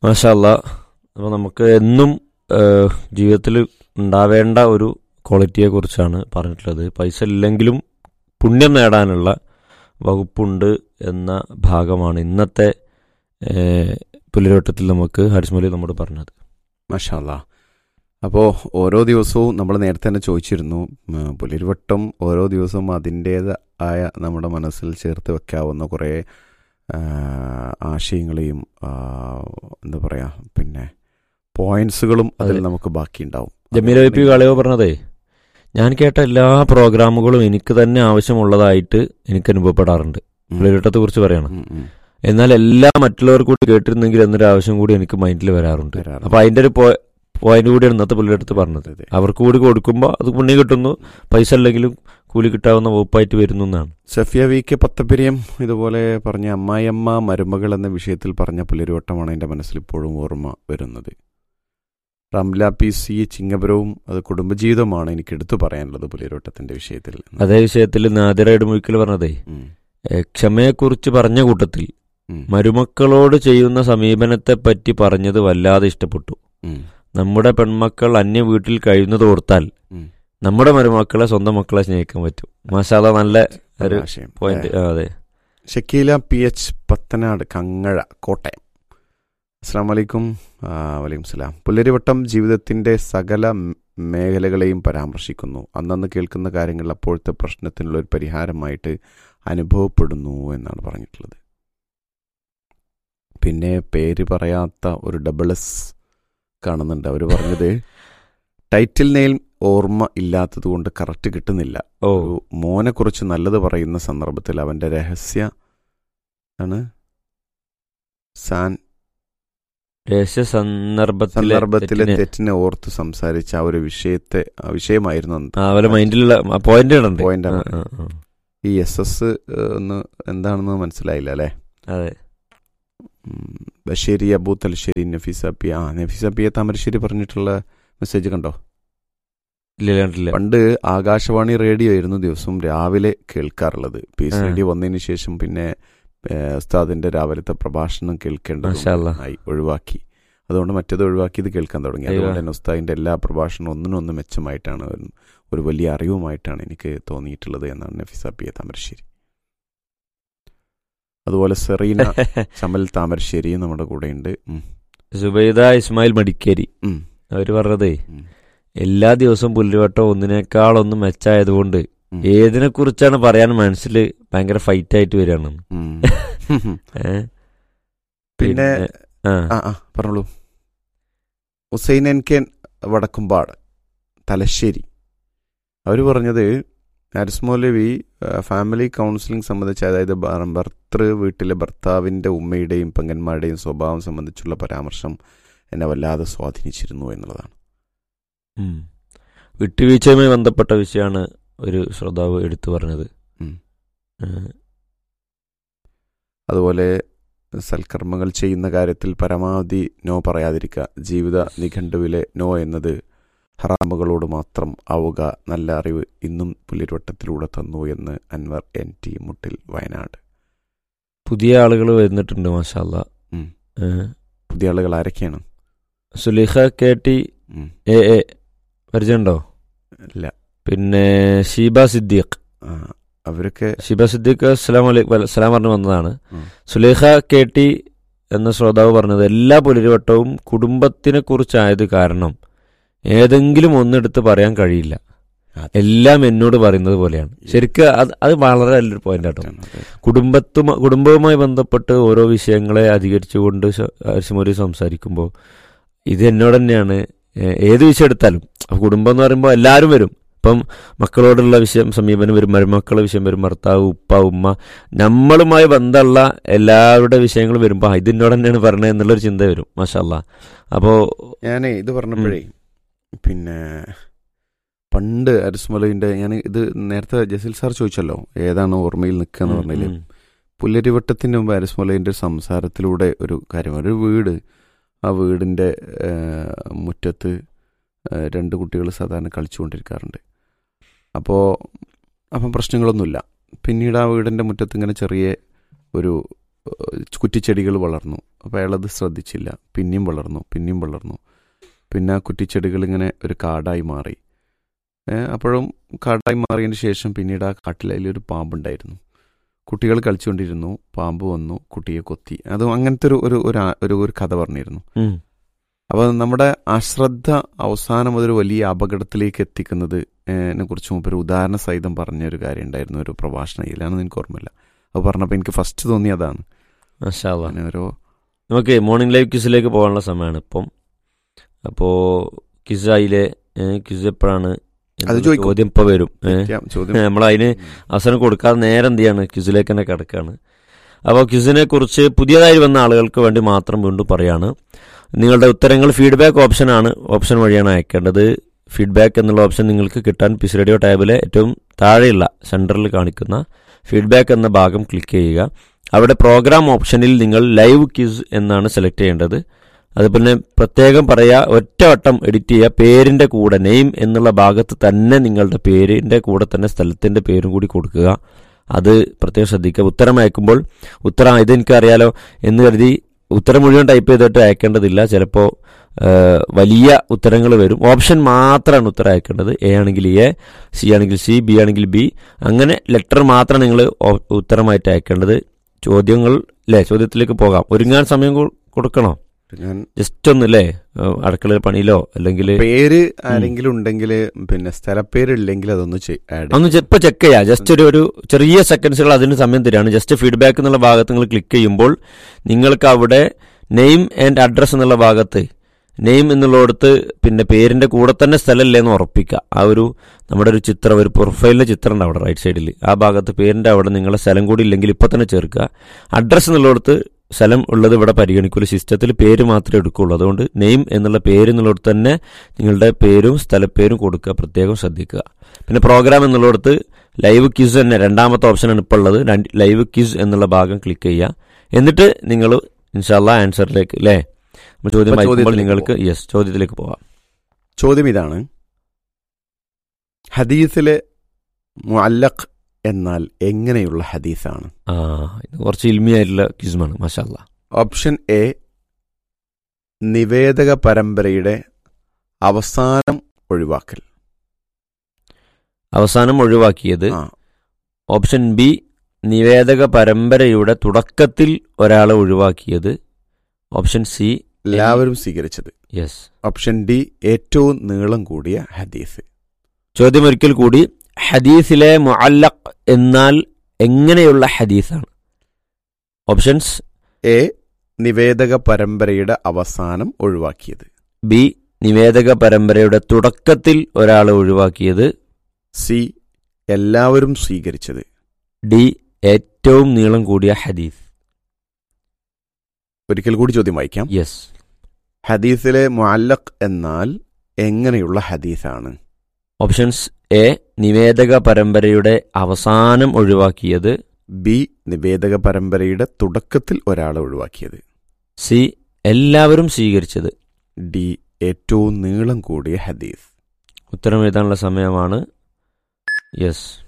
മാഷല്ല അപ്പോൾ നമുക്ക് എന്നും ജീവിതത്തിൽ ഉണ്ടാവേണ്ട ഒരു ക്വാളിറ്റിയെ കുറിച്ചാണ് പറഞ്ഞിട്ടുള്ളത് പൈസ ഇല്ലെങ്കിലും പുണ്യം നേടാനുള്ള വകുപ്പുണ്ട് എന്ന ഭാഗമാണ് ഇന്നത്തെ ഏഹ്, പുലിരോട്ടത്തിൽ നമുക്ക് ഹാരിസ്മലി നമ്മോട് പറഞ്ഞത് മഷാല്ല അപ്പോൾ ഓരോ ദിവസവും നമ്മൾ നേരത്തെ തന്നെ ചോദിച്ചിരുന്നു ഉം, പുലരിവട്ടം ഓരോ ദിവസവും അതിൻ്റേതായ നമ്മുടെ മനസ്സിൽ ചേർത്ത് വെക്കാവുന്ന കുറേ ആ, ആശയങ്ങളെയും ആ, എന്താ പറയുക പിന്നെ പോയിന്റ്സുകളും അതിൽ അതെ. നമുക്ക് ബാക്കിയുണ്ടാവും ജമീല വി പി കളിയോ പറഞ്ഞതേ ഞാൻ കേട്ട എല്ലാ പ്രോഗ്രാമുകളും എനിക്ക് തന്നെ ആവശ്യമുള്ളതായിട്ട് എനിക്ക് അനുഭവപ്പെടാറുണ്ട് ഉം. പുലിരോട്ടത്തെ കുറിച്ച് പറയണം ഉം, ഉം. എന്നാൽ എല്ലാം മറ്റുള്ളവർ കൂടി കേട്ടിരുന്നെങ്കിൽ എന്നൊരു ആവശ്യം കൂടി എനിക്ക് മൈൻഡിൽ വരാറുണ്ട് വരാറുണ്ട്. അപ്പൊ അതിന്റെ ഒരു പോയിന്റ് കൂടിയാണ് ഇന്നത്തെ പുള്ളിയെടുത്ത് പറഞ്ഞത് അതെ. അവർക്ക് കൂടി കൊടുക്കുമ്പോൾ അത് പുണ്യം കിട്ടുന്നു പൈസ അല്ലെങ്കിലും കൂലി കിട്ടാവുന്ന വകുപ്പായിട്ട് വരുന്നു എന്നാണ് സഫിയ വി കെ പത്തപ്പിരിയം ഇതുപോലെ പറഞ്ഞ അമ്മായിയമ്മ മരുമകൾ എന്ന വിഷയത്തിൽ പറഞ്ഞ പുലരിവട്ടമാണ് എൻ്റെ മനസ്സിൽ ഇപ്പോഴും ഓർമ്മ വരുന്നത് റംല പി സി ചിങ്ങപുരവും അത് കുടുംബജീവിതമാണ് എനിക്ക് എടുത്തു പറയാനുള്ളത് പുലരിവട്ടത്തിന്റെ വിഷയത്തിൽ അതേ വിഷയത്തിൽ നാദിറയുടെ മുക്കിൽ പറഞ്ഞതേ ഉം, ഏ, ക്ഷമയെക്കുറിച്ച് പറഞ്ഞ കൂട്ടത്തിൽ ഉം, മരുമക്കളോട് ചെയ്യുന്ന സമീപനത്തെ പറ്റി പറഞ്ഞത് വല്ലാതെ ഇഷ്ടപ്പെട്ടു ഉം, നമ്മുടെ പെൺമക്കൾ അന്യ വീട്ടിൽ കഴിയുന്നത് ഓർത്താൽ ഉം. നമ്മുടെ മരുമക്കളെ സ്വന്തം മക്കളെ സ്നേഹിക്കാൻ പറ്റും മാഷാല നല്ല ഒരു ആശയം. പോയിന്റ് ഏ, അതെ ഷക്കീല പി എച്ച് പത്തനാട് കങ്ങഴ കോട്ടയം അസ്സാം വലൈക്കും ആ, വലൈക്കും സലാം പുല്ലരിവട്ടം ജീവിതത്തിന്റെ സകല മ് മേഖലകളെയും പരാമർശിക്കുന്നു അന്നന്ന് കേൾക്കുന്ന കാര്യങ്ങൾ അപ്പോഴത്തെ പ്രശ്നത്തിനുള്ള ഒരു പരിഹാരമായിട്ട് അനുഭവപ്പെടുന്നു എന്നാണ് പറഞ്ഞിട്ടുള്ളത് പിന്നെ പേര് പറയാത്ത ഒരു ഡബിൾ എസ് കാണുന്നുണ്ട് അവർ പറഞ്ഞത് ടൈറ്റിൽ നെയിൽ ഓർമ്മ ഇല്ലാത്തത് കൊണ്ട് കറക്റ്റ് കിട്ടുന്നില്ല ഓ ഒരു മോനെ കുറിച്ച് നല്ലത് പറയുന്ന സന്ദർഭത്തിൽ അവന്റെ രഹസ്യ ആണ് സാൻ രഹസ്യ സന്ദർഭത്തിലെ സന്ദർഭത്തിലെ തെറ്റിനെ- തെറ്റിനെ ഓർത്ത് സംസാരിച്ച ആ ഒരു വിഷയത്തെ ആ വിഷയമായിരുന്നു അന്ന്. ആ, അവരെ മൈൻഡിലുള്ള പോയിന്റ് ഉണ്ട് Point ആണ്. ആ, ആ, ആ. ഈ എസ് എസ് ഒന്ന് എന്താണെന്ന് മനസ്സിലായില്ല അല്ലെ അതെ ബഷേരി അബൂ തലശ്ശേരി നഫീസ പി ആ നഫീസ പി താമരശ്ശേരി പറഞ്ഞിട്ടുള്ള മെസ്സേജ് കണ്ടോ ഇല്ല കണ്ടില്ല പണ്ട് ആകാശവാണി റേഡിയോ ആയിരുന്നു ദിവസവും രാവിലെ കേൾക്കാറുള്ളത് പീസ് ആ. റേഡിയോ വന്നതിന് ശേഷം പിന്നെ ഏഹ്, ഉസ്താദിന്റെ രാവിലത്തെ പ്രഭാഷണം കേൾക്കേണ്ടത് മാഷാ അല്ലാ. ആയി ഒഴിവാക്കി അതുകൊണ്ട് മറ്റേത് ഒഴിവാക്കി ഇത് കേൾക്കാൻ തുടങ്ങി അയ്യോ. അതുകൊണ്ട് തന്നെ ഉസ്താദിന്റെ എല്ലാ പ്രഭാഷണവും ഒന്നിനൊന്ന് മെച്ചമായിട്ടാണ് ഒരു- ഒരു വലിയ അറിവുമായിട്ടാണ് എനിക്ക് തോന്നിയിട്ടുള്ളത് എന്നാണ് നഫീസ പി എ താമരശ്ശേരി അതുപോലെ സെറീന ചമൽ താമരശ്ശേരിയും നമ്മുടെ കൂടെയുണ്ട് ഉം. സുബൈദ ഇസ്മായിൽ മടിക്കേരി ഉം. അവര് പറഞ്ഞതേ ഉം. എല്ലാ ദിവസവും പുല്ലുവട്ടം ഒന്നിനേക്കാൾ ഒന്ന് മെച്ചായതുകൊണ്ട് ഉം. ഏതിനെ കുറിച്ചാണ് പറയാൻ മനസ്സിൽ ഭയങ്കര ഫൈറ്റ് ആയിട്ട് വരികയാണ് ഉം. ഏ? പിന്നെ ആ ആ ആ പറഞ്ഞോളൂ ഹുസൈൻ എൻ കെ വടക്കുംപാട് തലശ്ശേരി അവർ പറഞ്ഞത് ഹാരിസ് മൗലവി ആ, ഫാമിലി കൗൺസിലിംഗ് സംബന്ധിച്ച് അതായത് ഭർ- ഭർത്തൃ വീട്ടിലെ ഭർത്താവിൻ്റെ ഉമ്മയുടെയും പെങ്ങന്മാരുടെയും സ്വഭാവം സംബന്ധിച്ചുള്ള പരാമർശം എന്നെ വല്ലാതെ സ്വാധീനിച്ചിരുന്നു എന്നുള്ളതാണ് ഉം. വിട്ടുവീഴ്ചയുമായി ബന്ധപ്പെട്ട വിഷയമാണ് ഒരു ശ്രോതാവ് എടുത്തു പറഞ്ഞത് ഉം. ഏ, അതുപോലെ സൽക്കർമ്മങ്ങൾ ചെയ്യുന്ന കാര്യത്തിൽ പരമാവധി നോ പറയാതിരിക്കുക ജീവിത നിഘണ്ടുവിലെ നോ എന്നത് ഹറാമുകളോട് മാത്രം ആവുക നല്ല അറിവ് ഇന്നും പുല്ലിരുവട്ടത്തിലൂടെ തന്നു എന്ന് അൻവർ എൻ ടി മുട്ടിൽ വയനാട് പുതിയ ആളുകൾ വരുന്നിട്ടുണ്ട് മാഷാല്ല ഉം. ഏ, പുതിയ ആളുകൾ ആരൊക്കെയാണ് സുലിഹ കെ ടി ഉം. എ എ പരിചയമുണ്ടോ ഇല്ല പിന്നെ ഷീബ സിദ്ദീഖ് ആ, അവരൊക്കെ ഷിബ സിദ്ദീഖ് അസ്സലാം വലൈക്കും സലാം പറഞ്ഞു വന്നതാണ് ഉം. സുലേഖ കെ ടി എന്ന ശ്രോതാവ് പറഞ്ഞത് എല്ലാ പുലരിവട്ടവും കുടുംബത്തിനെ കുറിച്ചായത് കാരണം ഏതെങ്കിലും ഒന്നെടുത്ത് പറയാൻ കഴിയില്ല അതെ. എല്ലാം എന്നോട് പറയുന്നത് പോലെയാണ് ശരിക്കും അത് അത് വളരെ നല്ലൊരു പോയിന്റ് ആട്ടോ അതെ. കുടുംബത്തും കുടുംബവുമായി ബന്ധപ്പെട്ട് ഓരോ വിഷയങ്ങളെ അധികരിച്ചുകൊണ്ട് അരിശമൊരു സംസാരിക്കുമ്പോൾ ഇത് എന്നോട് തന്നെയാണ് ഏ- ഏത് വിഷയം എടുത്താലും അപ്പൊ കുടുംബം എന്ന് പറയുമ്പോൾ എല്ലാവരും വരും ഇപ്പം മക്കളോടുള്ള വിഷയം സമീപനം വരും മരുമക്കളെ വിഷയം വരും ഭർത്താവ് ഉപ്പ ഉമ്മ നമ്മളുമായി ബന്ധമുള്ള എല്ലാവരുടെ വിഷയങ്ങൾ വരുമ്പോൾ ഇത് എന്നോട് തന്നെയാണ് പറഞ്ഞത് എന്നുള്ളൊരു ചിന്ത വരും മാഷല്ല അപ്പോ ഞാനേ ഇത് പറഞ്ഞപ്പോഴേ പിന്നെ പണ്ട് അരിസ്മലിന്റെ ഞാൻ ഇത് നേരത്തെ ജസീൽ സാർ ചോദിച്ചല്ലോ ഏതാണ് ഓർമ്മയിൽ നിൽക്കുക എന്ന് പറഞ്ഞില്ലേ ഉം, പുല്ലരിവട്ടത്തിന് മുമ്പ് അരിസ്മലൈൻ്റെ സംസാരത്തിലൂടെ ഒരു കാര്യം ഒരു വീട് ആ വീടിൻ്റെ മുറ്റത്ത് ആ, രണ്ട് കുട്ടികൾ സാധാരണ കളിച്ചുകൊണ്ടിരിക്കാറുണ്ട് അപ്പോൾ അപ്പം പ്രശ്നങ്ങളൊന്നുമില്ല പിന്നീട് ആ വീടിൻ്റെ മുറ്റത്ത് ഇങ്ങനെ ചെറിയ ഒരു ആ, കുറ്റിച്ചെടികൾ വളർന്നു അപ്പോൾ അയാളത് ശ്രദ്ധിച്ചില്ല പിന്നെയും വളർന്നു പിന്നെയും വളർന്നു പിന്നെ ആ കുറ്റിച്ചെടികൾ ഇങ്ങനെ ഒരു കാടായി മാറി ഏ, അപ്പോഴും കാടായി മാറിയതിന് ശേഷം പിന്നീട് ആ കാട്ടിൽ അതിലൊരു പാമ്പുണ്ടായിരുന്നു കുട്ടികൾ കളിച്ചുകൊണ്ടിരുന്നു പാമ്പ് വന്നു കുട്ടിയെ കൊത്തി അതും അങ്ങനത്തെ ഒരു ഒരു ഒരു ആ- ഒരു ഒരു കഥ പറഞ്ഞിരുന്നു ഉം. അപ്പോൾ നമ്മുടെ അശ്രദ്ധ അവസാനം അതൊരു വലിയ അപകടത്തിലേക്ക് എത്തിക്കുന്നത് നെ കുറിച്ച് മുമ്പ് ഒരു ഉദാഹരണ സഹിതം പറഞ്ഞ ഒരു കാര്യം ഉണ്ടായിരുന്നു ഒരു പ്രഭാഷണം ഇതിലാണെന്ന് എനിക്ക് ഓർമ്മയില്ല അത് പറഞ്ഞപ്പോൾ എനിക്ക് ഫസ്റ്റ് തോന്നി അതാണ് മാഷാ അല്ലാ. അങ്ങനെ ഓരോ നമുക്ക് മോർണിംഗ് ലൈവ് ക്വിസിലേക്ക് പോകാനുള്ള സമയമാണ് ഇപ്പം അപ്പോൾ ക്വിസായിലെ ക്വിസ് എപ്പോഴാണ് അത് ചോദിക്കും. ചോദ്യം ഇപ്പോൾ വരും ഏ? ചോദ്യം- ചോദ്യം നമ്മൾ അതിന് അവസരം കൊടുക്കാതെ നേരെ എന്ത് ചെയ്യാണ് ക്വിസിലേക്ക് തന്നെ കിടക്കുകയാണ് അപ്പോൾ ക്വിസിനെ കുറിച്ച് പുതിയതായി വന്ന ആളുകൾക്ക് വേണ്ടി മാത്രം വീണ്ടും പറയാണ് നിങ്ങളുടെ ഉത്തരങ്ങൾ ഫീഡ്ബാക്ക് ഓപ്ഷനാണ് ഓപ്ഷൻ വഴിയാണ് അയക്കേണ്ടത് ഫീഡ്ബാക്ക് എന്നുള്ള ഓപ്ഷൻ നിങ്ങൾക്ക് കിട്ടാൻ പിസ് റേഡിയോ ടാബിലെ ഏറ്റവും താഴെയുള്ള സെൻറ്ററിൽ കാണിക്കുന്ന ഫീഡ്ബാക്ക് എന്ന ഭാഗം ക്ലിക്ക് ചെയ്യുക അവിടെ പ്രോഗ്രാം ഓപ്ഷനിൽ നിങ്ങൾ ലൈവ് ക്വിസ് എന്നാണ് സെലക്ട് ചെയ്യേണ്ടത് അതുപോലെ പ്രത്യേകം പറയുക ഒറ്റവട്ടം എഡിറ്റ് ചെയ്യുക പേരിന്റെ കൂടെ നെയിം എന്നുള്ള ഭാഗത്ത് തന്നെ നിങ്ങളുടെ പേരിന്റെ കൂടെ തന്നെ സ്ഥലത്തിന്റെ പേരും കൂടി കൊടുക്കുക അത് പ്രത്യേകം ശ്രദ്ധിക്കുക ഉത്തരം അയക്കുമ്പോൾ ഉത്തരം ഇതെനിക്ക് അറിയാലോ എന്ന് കരുതി ഉത്തരം മുഴുവൻ ടൈപ്പ് ചെയ്തിട്ട് അയക്കേണ്ടതില്ല ചിലപ്പോൾ വലിയ ഉത്തരങ്ങൾ വരും ഓപ്ഷൻ മാത്രമാണ് ഉത്തരം അയക്കേണ്ടത് എ ആണെങ്കിൽ എ സി ആണെങ്കിൽ സി ബി ആണെങ്കിൽ ബി അങ്ങനെ ലെറ്റർ മാത്രമാണ് നിങ്ങൾ ഉത്തരമായിട്ട് അയക്കേണ്ടത് ചോദ്യങ്ങൾ അല്ലേ ചോദ്യത്തിലേക്ക് പോകാം ഒരുങ്ങാൻ സമയം കൊ- കൊടുക്കണോ ഞാൻ ജസ്റ്റ് ഒന്ന് അല്ലേ ഏഹ് അടുക്കള പണിയിലോ അല്ലെങ്കിൽ പേര് ആരെങ്കിലും ഉണ്ടെങ്കിൽ പിന്നെ സ്ഥലപ്പേരില്ലെങ്കിൽ അതൊന്ന് ആഡ് ഒന്ന് ഇപ്പൊ ചെക്ക് ചെയ്യാം ജസ്റ്റ് ഒരു ഒരു ചെറിയ സെക്കൻഡ്സുകൾ അതിന് സമയം തരികയാണ് ജസ്റ്റ് ഫീഡ്ബാക്ക് എന്നുള്ള ഭാഗത്ത് നിങ്ങൾ ക്ലിക്ക് ചെയ്യുമ്പോൾ നിങ്ങൾക്ക് അവിടെ നെയിം ആൻഡ് അഡ്രസ് എന്നുള്ള ഭാഗത്ത് നെയിം എന്നുള്ളിടത്ത് പിന്നെ പേരിന്റെ കൂടെ തന്നെ സ്ഥലമല്ലേ എന്ന് ഉറപ്പിക്കുക ആ ഒരു നമ്മുടെ ഒരു ചിത്രം ഒരു പ്രൊഫൈലിന്റെ ചിത്രം ഉണ്ട് അവിടെ റൈറ്റ് സൈഡിൽ ആ ഭാഗത്ത് പേരിന്റെ അവിടെ നിങ്ങളെ സ്ഥലം കൂടി ഇല്ലെങ്കിൽ ഇപ്പൊ തന്നെ ചേർക്കുക അഡ്രസ് എന്നുള്ളിടത്ത് സ്ഥലം ഉള്ളത് ഇവിടെ പരിഗണിക്കുള്ളൂ സിസ്റ്റത്തിൽ പേര് മാത്രമേ എടുക്കുള്ളൂ അതുകൊണ്ട് നെയിം എന്നുള്ള പേര് എന്നുള്ളിടത്ത് തന്നെ നിങ്ങളുടെ പേരും സ്ഥലപ്പേരും കൊടുക്കുക പ്രത്യേകം ശ്രദ്ധിക്കുക പിന്നെ പ്രോഗ്രാം എന്നുള്ളിടത്ത് ലൈവ് ക്യൂസ് തന്നെ രണ്ടാമത്തെ ഓപ്ഷനാണ് ഇപ്പോൾ ഉള്ളത് രണ്ട് ലൈവ് ക്യൂസ് എന്നുള്ള ഭാഗം ക്ലിക്ക് ചെയ്യുക എന്നിട്ട് നിങ്ങൾ ഇൻഷാല്ല ആൻസറിലേക്ക് അല്ലേ നമ്മൾ ചോദ്യം അപ്പൊ വായിക്കുമ്പോൾ ചോദ്യത്തിലേക്ക് നിങ്ങൾക്ക് യെസ് ചോദ്യത്തിലേക്ക് പോവാം ചോദ്യം ഇതാണ് ഹദീസിലെ മുഅല്ലഖ് എന്നാൽ എങ്ങനെയുള്ള ഹദീസാണ് ആ ഇത് കുറച്ച് ഇൽമിയായിട്ടുള്ള ക്യൂസുമാണ് മഷാല്ല ഓപ്ഷൻ എ നിവേദക പരമ്പരയുടെ അവസാനം ഒഴിവാക്കൽ അവസാനം ഒഴിവാക്കിയത് ആ, ഓപ്ഷൻ ബി നിവേദക പരമ്പരയുടെ തുടക്കത്തിൽ ഒരാളെ ഒഴിവാക്കിയത് ഓപ്ഷൻ സി എല്ലാവരും സ്വീകരിച്ചത് യെസ് ഓപ്ഷൻ ഡി ഏറ്റവും നീളം കൂടിയ ഹദീസ് ചോദ്യം ഒരിക്കൽ കൂടി ഹദീസിലെ മുഅല്ലഖ് എന്നാൽ എങ്ങനെയുള്ള ഹദീസാണ് ഓപ്ഷൻസ് എ നിവേദക പരമ്പരയുടെ അവസാനം ഒഴിവാക്കിയത് ബി നിവേദക പരമ്പരയുടെ തുടക്കത്തിൽ ഒരാളെ ഒഴിവാക്കിയത് സി എല്ലാവരും സ്വീകരിച്ചത് ഡി ഏറ്റവും നീളം കൂടിയ ഹദീസ് ഒരിക്കൽ കൂടി ചോദ്യം വായിക്കാം യെസ് ഹദീസിലെ മുഅല്ലഖ് എന്നാൽ എങ്ങനെയുള്ള ഹദീസാണ് ഓപ്ഷൻസ് എ നിവേദക പരമ്പരയുടെ അവസാനം ഒഴിവാക്കിയത് ബി നിവേദക പരമ്പരയുടെ തുടക്കത്തിൽ ഒരാളെ ഒഴിവാക്കിയത് സി എല്ലാവരും സ്വീകരിച്ചത് ഡി ഏറ്റവും നീളം കൂടിയ ഹദീസ് ഉത്തരം എഴുതാനുള്ള സമയമാണ് യെസ്